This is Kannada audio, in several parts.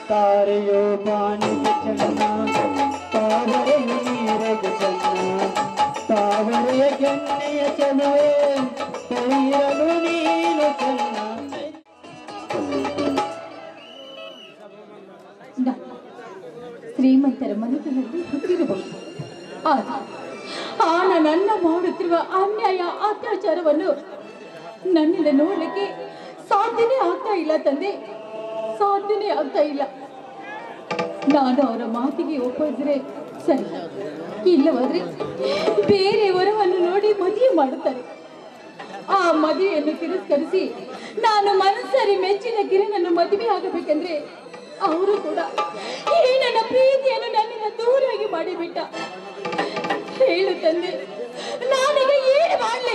ತಾರೆಯೋ ಬಾನಿಗೆ ಚೆನ್ನ ತಾವರೆಯ ನೀರಗೆ ಚೆನ್ನ ತಾವರೆಯ ಕೆನ್ನೆಯ ಚೆಲುವೆ ಕೈಯಲು ನೀನು ಚೆನ್ನ ನಾನು ಶ್ರೀಮಂತರ ಮನೆತನದಲ್ಲಿ ಹುಟ್ಟಿರಬಹುದು ಆದರೆ ಆನ ನನ್ನ ಮಾಡುತ್ತಿರುವ ಅನ್ಯಾಯ ಅತ್ಯಾಚಾರವನ್ನು ನನ್ನಿಂದ ನೋಡಲಿಕ್ಕೆ ಸಾಧ್ಯನೇ ಆಗ್ತಾ ಇಲ್ಲ ತಂದೆ ಸಾಧ್ಯನೇ ಆಗ್ತಾ ಇಲ್ಲ ನಾನು ಅವರ ಮಾತಿಗೆ ಒಪ್ಪಿದ್ರೆ ಸರಿ ಇಲ್ಲವಾದ್ರೆ ಬೇರೆ ವರವನ್ನು ನೋಡಿ ಮದುವೆ ಮಾಡುತ್ತಾರೆ ಆ ಮದುವೆಯನ್ನು ತಿರಸ್ಕರಿಸಿ ನಾನು ಮನಸ್ಸರಿ ಮೆಚ್ಚಿನ ಕಿರಣನ್ನು ಮದುವೆ ಆಗಬೇಕೆಂದ್ರೆ ಅವರು ಕೂಡ ಈ ನನ್ನ ಪ್ರೀತಿಯನ್ನು ನನ್ನಿಂದ ದೂರಾಗಿ ಮಾಡಿಬಿಟ್ಟ ಹೇಳು ತಂದೆ ನಾನೀಗ ಏನು ಮಾಡಲಿ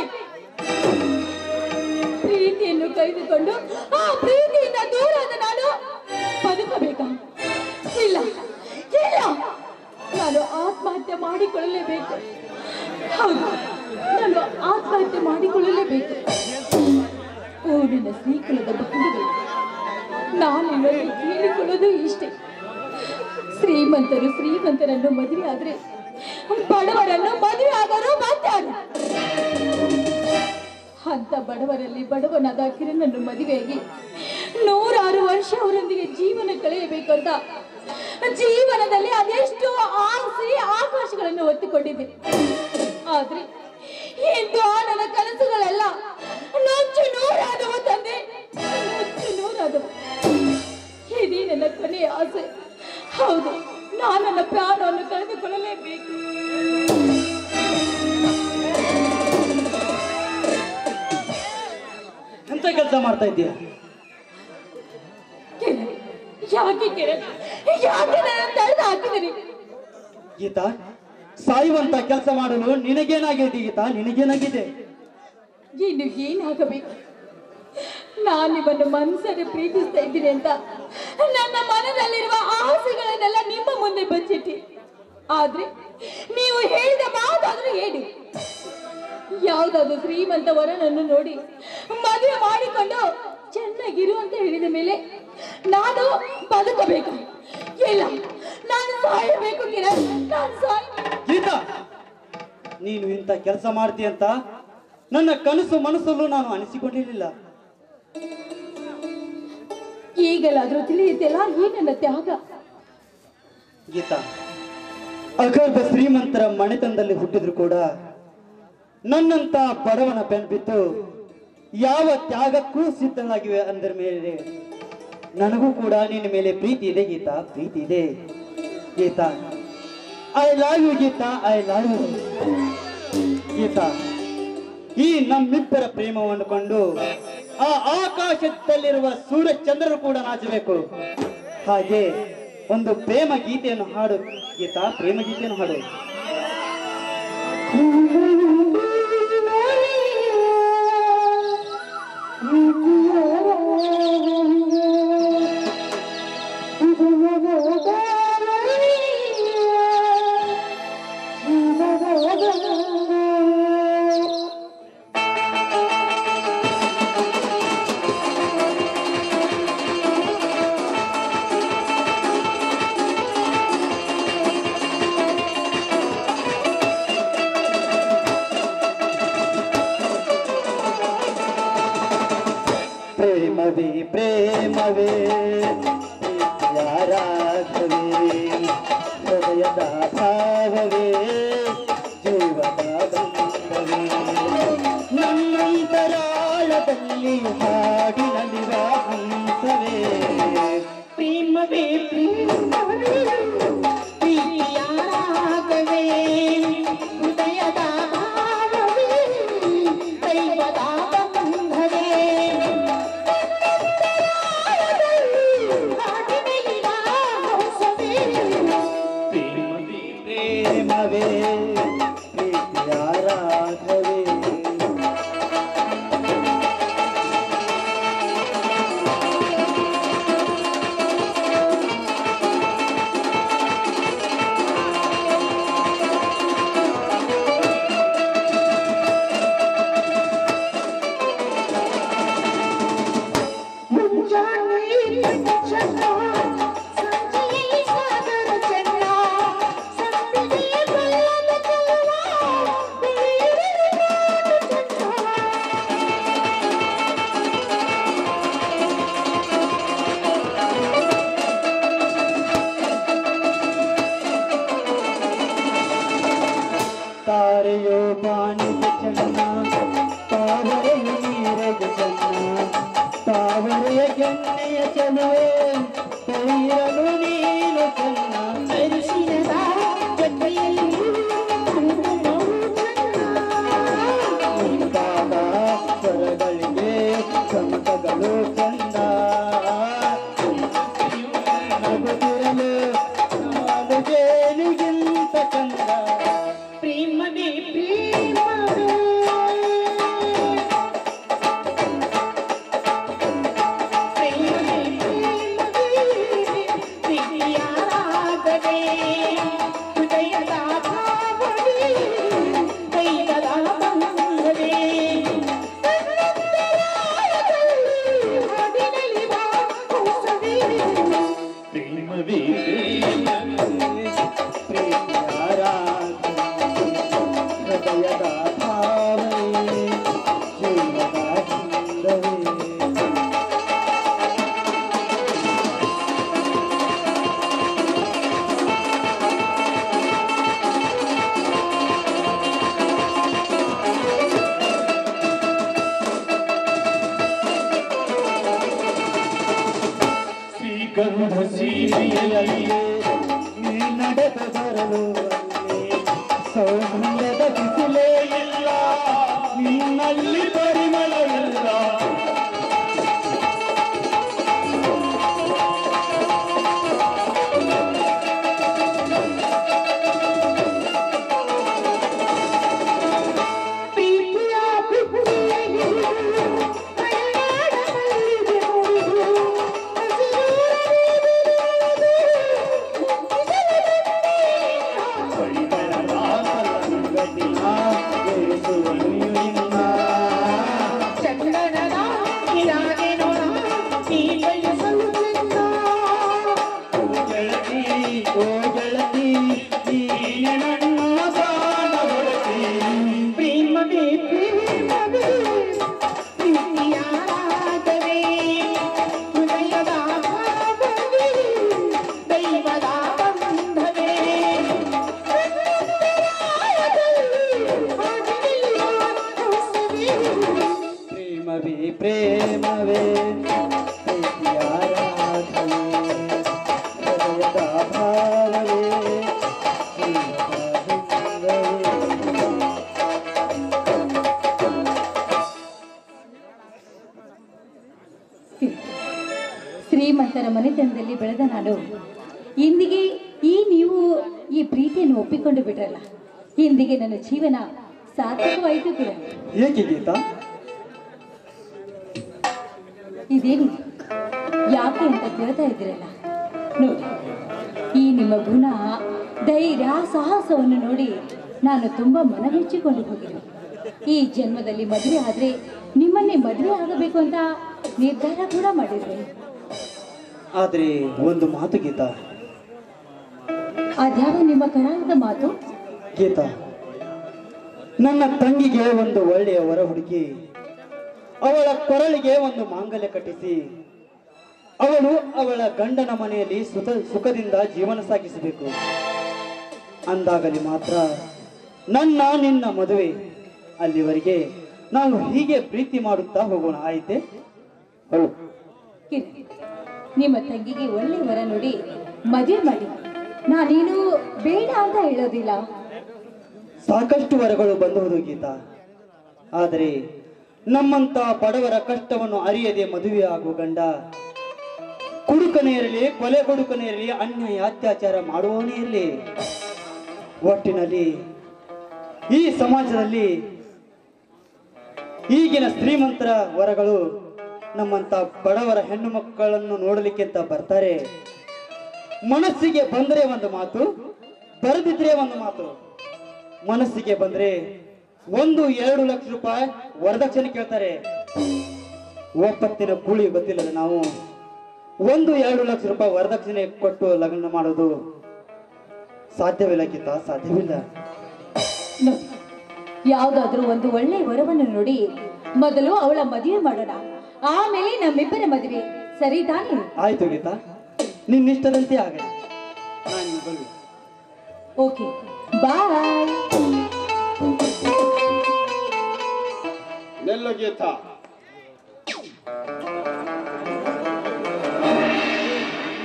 ಪ್ರೀತಿಯನ್ನು ಕೈದುಕೊಂಡು ಆ ಪ್ರೀತಿಯಿಂದ ದೂರಾದ ನಾನು ಬದುಕಬೇಕಾ ಇಲ್ಲ ಇಲ್ಲ ನಾನು ಆತ್ಮಹತ್ಯೆ ಮಾಡಿಕೊಳ್ಳಲೇಬೇಕು ಹೌದು ನಾನು ಆತ್ಮಹತ್ಯೆ ಮಾಡಿಕೊಳ್ಳಲೇಬೇಕು ಊರಿನ ಶ್ರೀಕುಲದ ಬಂಧುಗಳು ನಾನಿವರಲ್ಲಿ ಕೇಳಿಕೊಳ್ಳೋದು ಇಷ್ಟೇ ಶ್ರೀಮಂತರು ಶ್ರೀಮಂತರನ್ನು ಮದುವೆ ಆದ್ರೆ ಬಡವರನ್ನು ಮದುವೆ ಆಗೋರು ಮಾತಾಡ ಅಂತ ಬಡವರಲ್ಲಿ ಬಡವನಾದ ಕಿರಣನ್ನು ಮದುವೆಯಾಗಿ ನೂರಾರು ವರ್ಷ ಅವರೊಂದಿಗೆ ಜೀವನ ಕಳೆಯಬೇಕು ಅಂತ ಜೀವನದಲ್ಲಿ ಅದೆಷ್ಟೋ ಆಸೆ ಆಕಾಶಗಳನ್ನು ಹೊತ್ತುಕೊಂಡಿದ್ದೆ ಆದ್ರೆ ಇಂದು ಆ ನನ್ನ ಕನಸುಗಳೆಲ್ಲ ನೊಚ್ಚು ನೂರಾದವು ತಂದೆ ನೊಚ್ಚು ನೂರಾದವು ಇದೇ ನನ್ನ ಕೊನೆಯ ಆಸೆ ಹೌದು ನಾನು ನನ್ನ ಪ್ರಾಣವನ್ನು ಕಳೆದುಕೊಳ್ಳಲೇಬೇಕು ಎಂತ ಕೆಲಸ ಮಾಡ್ತಾ ಇದ್ದೀಯ ಕಿರಣ್, ಯಾಕೆ ಕಿರಣ್ ಯಾಕೆ ನನ್ನ ತಡೆದು ಹಾಕಿದಿರಿ ಗೀತಾ ಸಾಯುವಂತ ಕೆಲಸ ಮಾಡಲು ನಿನಗೇನಾಗಿದೆ ಗೀತಾ ನಿನಗೇನಾಗಿದೆ ಇನ್ನು ಏನಾಗಬೇಕು ನಾನಿವನ್ನು ಮನಸ್ಸಲ್ಲಿ ಪ್ರೀತಿಸ್ತಾ ಇದ್ದೀನಿ ಅಂತ ನನ್ನ ಮನದಲ್ಲಿರುವ ಆಸೆಗಳನ್ನೆಲ್ಲ ನಿಮ್ಮ ಮುಂದೆ ಬಚ್ಚಿಟ್ಟಿ ಆದ್ರೆ ನೀವು ಹೇಳಿದ ಮಾತಾದ್ರೂ ಹೇಳಿ ಯಾವ್ದಾದ್ರು ಶ್ರೀಮಂತ ವರನನ್ನು ನೋಡಿ ಮದುವೆ ಮಾಡಿಕೊಂಡು ಚೆನ್ನಾಗಿರು ಅಂತ ಹೇಳಿದ ಮೇಲೆ ನಾನು ಬದುಕಬೇಕು ಇಲ್ಲ ನಾನು ಸಾಯಬೇಕು ಕಿರಣ್ ನಾನು ಸಾಯಬೇಕು ಗೀತಾ ನೀನು ಇಂಥ ಕೆಲಸ ಮಾಡ್ತೀಯ ಅಂತ ನನ್ನ ಕನಸು ಮನಸ್ಸಲ್ಲೂ ನಾನು ಅನಿಸಿಕೊಂಡಿರಲಿಲ್ಲ ಈಗಲಾದ್ರೂ ತಿಳಿಯುತ್ತಿಲ್ಲ ಈ ನನ್ನ ತ್ಯಾಗ ಗೀತಾ ಅಗರ್ಭ ಶ್ರೀಮಂತರ ಮನೆತನದಲ್ಲಿ ಹುಟ್ಟಿದ್ರು ಕೂಡ ನನ್ನಂತ ಬಡವನ ಬೆನ್ಬಿತ್ತು ಯಾವ ತ್ಯಾಗಕ್ಕೂ ಸಿದ್ಧನಾಗಿವೆ ಅಂದ್ರ ಮೇಲೆ ನನಗೂ ಕೂಡ ನಿನ್ನ ಮೇಲೆ ಪ್ರೀತಿ ಇದೆ ಗೀತಾ ಪ್ರೀತಿ ಇದೆ Geetha I love you Geetha I love you Geetha ಈ ನಮ್ಮಿಬ್ಬರ ಪ್ರೇಮವನ್ನು ಕೊಂಡು ಆ ಆಕಾಶದಲ್ಲಿರುವ ಸೂರ್ಯ ಚಂದ್ರರು ಕೂಡ ನಾಚಬೇಕು ಹಾಗೆ ಒಂದು ಪ್ರೇಮ ಗೀತೆಯನ್ನು ಹಾಡು ಗೀತಾ ಪ್ರೇಮ ಗೀತೆಯನ್ನು ಹಾಡು ಪ್ರೇಮವೇ ಪ್ರೇಮವೇ ಯಾರಾಗವೇ ಹೃದಯದ ಭಾವವೇ ಜೀವದ ಬಂಧವೇ ನನ್ನಂತರಾಳದಲ್ಲಿ ಹಾಡಿನಲ್ಲಿವ ಹಂಸವೇ ಪ್ರೇಮವೇ ಪ್ರೇಮವೇ ಪ್ರೀತಿಯಾರಾಗವೇ ಹೃದಯದ ಭಾವವೇ ದೈವದ ಬಂಧವೇ ಹಾಡಿನೆಯಿದ ಮೋಸವೇ ಪ್ರೇಮವೇ ಪ್ರೇಮವೇ ಪ್ರೀತಿಯಾರಾಗವೇ ಇರಲು ನೀನು ಚೆನ್ನ ಅರಿಶಿನದ ಜೊತೆಯಲ್ಲಿ ಕುಂಕುಮವು ಮುಂತಾದ ಸ್ವರಗಳಿಗೆ ಚಮಕಗಳು ಚಂದ ನಗುತ್ತಿರಲು ನಾಡು ಜೇನಿಗಿಂತ ಚಂದ ಪ್ರೇಮವೇ ಪ್ರೇಮವೇ ಪ್ರೇಮವೇ ಪ್ರೇಮವೇ ಪ್ರೀತಿಯಾರಾಧನೆ ಹೃದಯದ ಭಾವನೆ ದೈವದ ಬಂಧನೆ ಹಾಡಿನಲ್ಲಿ ಬಾ ಕೋಸವೇ ಪ್ರೇಮವೇ ಪ್ರೀತಿಯಾರ ಹೃದಯದ ಭಾವನೆ ಜೀವದ ಚಂದವೇ ಶ್ರೀಗಂಧ ಸೀರೆಯಲ್ಲಿ ನೀ ನಡೆದ ಬರಲು ಅಲ್ಲಿ ಸೌಂದರ್ಯದ ಬಿಸಿಲೇ ಇಲ್ಲ ನಿನ್ನಲ್ಲಿ ಪರಿಮಳವಿಲ್ಲ ಪ್ರೀತಿಯ ಬುಟ್ಟಿಯಲ್ಲಿ ಮಲೆನಾಡ ಮಲ್ಲಿಗೆ ಮುರಿದು ಪರಿಮಳದ ಪಲ್ಲಂಗಡಿನ ಏರಿಸುವ ನೀವಿನ್ನ. ಚಂದನದ ಕಿರಾಣಿ ನೋಡ ನೀ ಬಯಸಲು ಚೆನ್ನ ಓ ಗೆಳತಿ, ಓ ಗೆಳತಿ, ನೀನೆ ನನ್ನ ಪ್ರಾಣ ಗೆಳತಿ. ಪ್ರೇಮವೇ ಪ್ರೇಮವೇ ಪ್ರೀತಿಯಾರಾಧನೆ ಹೃದಯದ ಭಾವವೇ ದೈವದ ಬಂಧವೇ ಪ್ರೇಮವೇ ಪ್ರೇಮವೇ ಪ್ರೀತಿಯಾರಾಧನೆ ಹೃದಯದ ಭಾವವೇ ಜೀವದ ಬಿಂಬವೇ. ಶ್ರೀಮಂತರ ಮನೆತನದಲ್ಲಿ ಬೆಳೆದ ನಾನು ಇಂದಿಗೆ ಈ ನೀವು ಈ ಪ್ರೀತಿಯನ್ನು ಒಪ್ಪಿಕೊಂಡು ಬಿಟ್ರಲ್ಲ ಇಂದಿಗೆ ನನ್ನ ಜೀವನ ಸಾರ್ಥಕವಾಯಿತು ಕೂಡ ಏಕೆ ಗೀತಾ ಇದೇನು ಯಾಕೆ ಅಂತ ಕೇಳ್ತಾ ಇದ್ದೀರಲ್ಲ ನೋಡಿ ಈ ನಿಮ್ಮ ಗುಣ ಧೈರ್ಯ ಸಾಹಸವನ್ನು ನೋಡಿ ನಾನು ತುಂಬ ಮನಮೆಚ್ಚಿಕೊಂಡು ಹೋಗಿರುವೆ ಈ ಜನ್ಮದಲ್ಲಿ ಮದುವೆ ಆದರೆ ನಿಮ್ಮನ್ನೇ ಮದುವೆ ಆಗಬೇಕು ಅಂತ ನಿರ್ಧಾರ ಕೂಡ ಮಾಡಿರುವೆ ಆದರೆ ಒಂದು ಮಾತು ಗೀತಾ ಅದ್ಯಾವ ನಿಮ್ಮ ಕರಾಳದ ಮಾತು ಗೀತಾ ನನ್ನ ತಂಗಿಗೆ ಒಂದು ಒಳ್ಳೆಯ ವರ ಹುಡುಕಿ ಅವಳ ಕೊರಳಿಗೆ ಒಂದು ಮಾಂಗಲ್ಯ ಕಟ್ಟಿಸಿ ಅವಳು ಅವಳ ಗಂಡನ ಮನೆಯಲ್ಲಿ ಸುಖ ಸುಖದಿಂದ ಜೀವನ ಸಾಗಿಸಬೇಕು ಅಂದಾಗಲಿ ಮಾತ್ರ ನನ್ನ ನಿನ್ನ ಮದುವೆ ಅಲ್ಲಿವರೆಗೆ ನಾವು ಹೀಗೆ ಪ್ರೀತಿ ಮಾಡುತ್ತಾ ಹೋಗೋಣ ಆಯ್ತೆ ಹೌದು ಕಿರಣ್, ನಿಮ್ಮ ತಂಗಿಗೆ ಒಳ್ಳೆ ವರ ನೋಡಿ ಮದುವೆ ಮಾಡಿ ನಾನೇನು ಬೇಡ ಅಂತ ಹೇಳೋದಿಲ್ಲ ಸಾಕಷ್ಟು ವರಗಳು ಬಂದವುದು ಗೀತಾ ಆದರೆ ನಮ್ಮಂತ ಬಡವರ ಕಷ್ಟವನ್ನು ಅರಿಯದೆ ಮದುವೆ ಆಗುವ ಗಂಡ ಕುಡುಕನೇ ಇರಲಿ ಕೊಲೆ ಕೊಡುಕನೇ ಇರಲಿ ಅನ್ಯಾಯ ಅತ್ಯಾಚಾರ ಮಾಡುವವನೇ ಇರಲಿ ಒಟ್ಟಿನಲ್ಲಿ ಈ ಸಮಾಜದಲ್ಲಿ ಈಗಿನ ಶ್ರೀಮಂತರ ವರಗಳು ನಮ್ಮಂತ ಬಡವರ ಹೆಣ್ಣು ಮಕ್ಕಳನ್ನು ನೋಡಲಿಕ್ಕೆ ಅಂತ ಬರ್ತಾರೆ ಮನಸ್ಸಿಗೆ ಬಂದರೆ ಒಂದು ಮಾತು ಬರೆದಿದ್ರೆ ಒಂದು ಮಾತು ಮನಸ್ಸಿಗೆ ಬಂದ್ರೆ ಒಂದು ಎರಡು ಲಕ್ಷ ರೂಪಾಯಿ ವರದಕ್ಷಿಣೆ ಕೇಳ್ತಾರೆ ಒಪ್ಪತ್ತಿನ ಕೂಲಿ ಗೊತ್ತಿಲ್ಲದ ನಾವು ಒಂದು ಎರಡು ಲಕ್ಷ ರೂಪಾಯಿ ವರದಕ್ಷಿಣೆ ಕೊಟ್ಟು ಲಗ್ನ ಮಾಡೋದು ಸಾಧ್ಯವಿಲ್ಲ ಗೀತ ಸಾಧ್ಯವಿಲ್ಲ ನೋಡಿ ಯಾವುದಾದ್ರೂ ಒಂದು ಒಳ್ಳೆ ವರವನ್ನು ನೋಡಿ ಮೊದಲು ಅವಳ ಮದುವೆ ಮಾಡೋಣ ಆಮೇಲೆ ನಮ್ಮಿಬ್ಬರ ಮದುವೆ ಸರಿ ತಾನೇ ಆಯ್ತು ಗೀತಾ ನಿನ್ನಿಷ್ಟದಂತೆ ಆಗಲಿ ನಾನು ಬರುವೆ ಓಕೆ ಬಾಯ್ ನೆಲ್ಲ ಗೀತ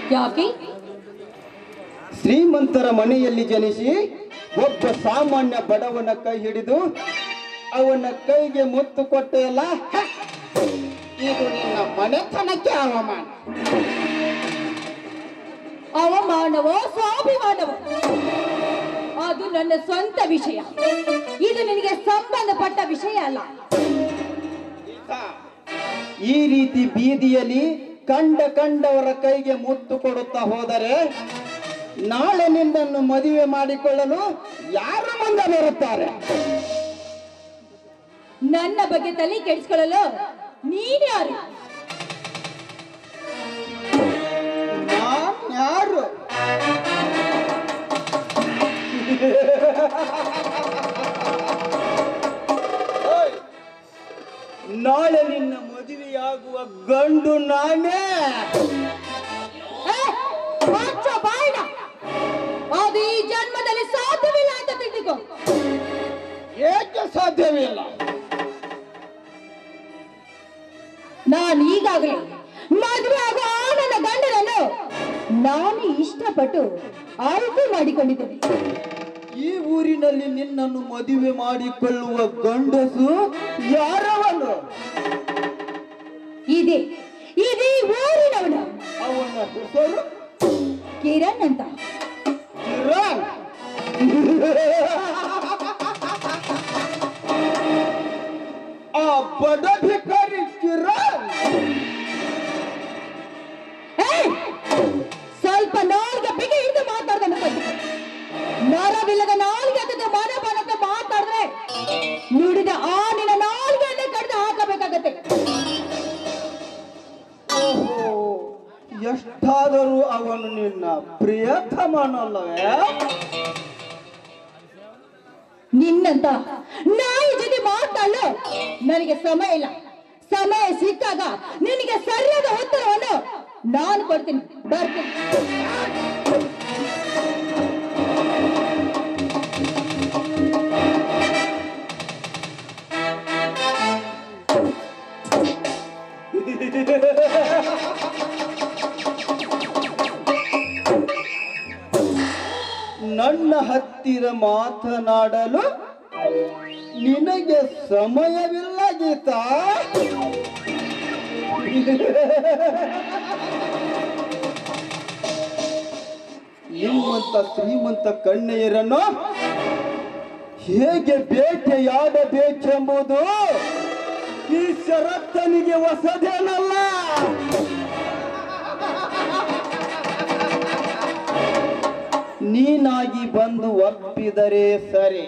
ಯಾಕೆ ಶ್ರೀಮಂತರ ಮನೆಯಲ್ಲಿ ಜನಿಸಿ ಒಬ್ಬ ಸಾಮಾನ್ಯ ಬಡವನ ಕೈ ಹಿಡಿದು ಅವನ ಕೈಗೆ ಮುತ್ತು ಕೊಟ್ಟೆಯಲ್ಲ ಹ! ಇದು ನಿನ್ನ ಮನೆತನಕ್ಕೆ ಅವಮಾನ ಅವಮಾನವೋ ಸ್ವಾಭಿಮಾನವೋ ಅದು ನನ್ನ ಸ್ವಂತ ವಿಷಯ ಇದು ನಿನಗೆ ಸಂಬಂಧಪಟ್ಟ ವಿಷಯ ಅಲ್ಲ ಈ ರೀತಿ ಬೀದಿಯಲ್ಲಿ ಕಂಡ ಕಂಡವರ ಕೈಗೆ ಮುತ್ತು ಕೊಡುತ್ತಾ ಹೋದರೆ ನಾಳೆ ನಿನ್ನನ್ನು ಮದುವೆ ಮಾಡಿಕೊಳ್ಳಲು ಯಾರು ಮುಂದೆ ಬರುತ್ತಾರೆ ನನ್ನ ಬಗ್ಗೆ ತಲೆ ಕೆಡಿಸ್ಕೊಳ್ಳಲು ನೀನ್ಯಾರು ನಾನ್ ಯಾರು ಓಯ್, ನಾಳೆ ನಿನ್ನ ಮದುವೆಯಾಗುವ ಗಂಡು ನಾನೇ ಏ, ಮುಚ್ಚು ಬಾಯ್ನ. ಅದು ಈ ಜನ್ಮದಲ್ಲಿ ಸಾಧ್ಯವಿಲ್ಲ ಅಂತ ತಿಳಿದುಕೋ ಏಕೆ ಸಾಧ್ಯವಿಲ್ಲ ನಾನು ಈಗಾಗಲೇ ಮದುವೆ ಆಗೋ ಆ ನನ್ನ ಗಂಡನನ್ನು ನಾನು ಇಷ್ಟಪಟ್ಟು ಆಯ್ಕೆ ಮಾಡಿಕೊಂಡಿದ್ದೇನೆ ಈ ಊರಿನಲ್ಲಿ ನಿನ್ನನ್ನು ಮದುವೆ ಮಾಡಿಕೊಳ್ಳುವ ಗಂಡಸು ಯಾರವನು ಇದೆ ಇದೇ ಊರಿನವನು ಅವನ ಹೆಸರು ಕಿರಣ್ ಅಂತ ಕಿರಣ್ ಆ ಬಡ ಭಿಕಾರಿ ಕಿರಣ್ ಏಯ್! ಸ್ವಲ್ಪ ನಾಲ್ಗೆ ಬಿಗಿ ಹಿಡಿದು ಮಾತಾಡ್ದೆ ನರವಿಲ್ಲದ ನಾಲ್ಗೆ ಹತ್ತದ ಮನ ಬನದ ಮಾತಾಡಿದ್ರೆ ನುಡಿದ ಆ ನಿನ್ನ ನಾಲ್ಗೆಯನ್ನೇ ಕಡ್ದು ಹಾಕಬೇಕಾಗತ್ತೆ ಓಹೋ ಎಷ್ಟಾದರೂ ಅವನು ನಿನ್ನ ಪ್ರಿಯತಮನಲ್ಲವೇ ನಿನ್ನಂತ ನಾಯಿ ಜೊತೆ ಮಾತಾಡಲು ನನಗೆ ಸಮಯ ಇಲ್ಲ ಸಮಯ ಸಿಕ್ಕಾಗ ನಿನಗೆ ಸರಿಯಾದ ಉತ್ತರವನ್ನು ನಾನು ಕೊಡ್ತೀನಿ ಬರ್ತೀನಿ ನನ್ನ ಹತ್ತಿರ ಮಾತನಾಡಲು ನಿನಗೆ ಸಮಯವಿಲ್ಲ ಗೀತಾ ನಿಮ್ಮಂತ ಶ್ರೀಮಂತ ಕನ್ಯೆಯರನ್ನು ಹೇಗೆ ಬೇಟೆಯಾಡಬೇಕೆಂಬುದು ಈ ಶರತ್ತನಿಗೆ ಹೊಸದೇನಲ್ಲ ನೀನಾಗಿ ಬಂದು ಒಪ್ಪಿದರೆ ಸರಿ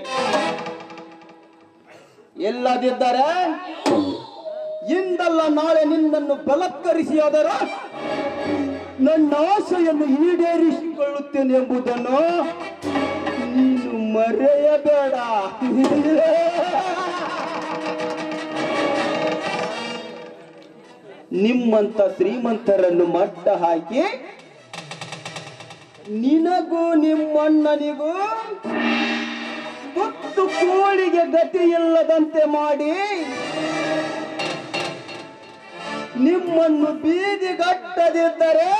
ಇಲ್ಲದಿದ್ದರೆ ಇಂದಲ್ಲ ನಾಳೆ ನಿನ್ನನ್ನು ಬಲತ್ಕರಿಸಿ ಅದರ ನನ್ನ ಆಶೆಯನ್ನು ಈಡೇರಿಸಿಕೊಳ್ಳುತ್ತೇನೆ ಎಂಬುದನ್ನು ನೀನು ಮರೆಯಬೇಡ ನಿಮ್ಮಂತ ಶ್ರೀಮಂತರನ್ನು ಮಟ್ಟ ಹಾಕಿ ನಿನಗೂ ನಿಮ್ಮಣ್ಣನಿಗೂ ಮುತ್ತು ಕೋಳಿಗೆ ಗತಿ ಇಲ್ಲದಂತೆ ಮಾಡಿ ನಿಮ್ಮನ್ನು ಬೀದಿಗಟ್ಟದಿದ್ದರೆ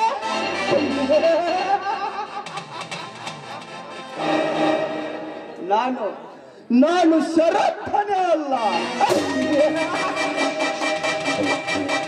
ನಾನು ನಾನು ಶರತ್ತನೇ ಅಲ್ಲ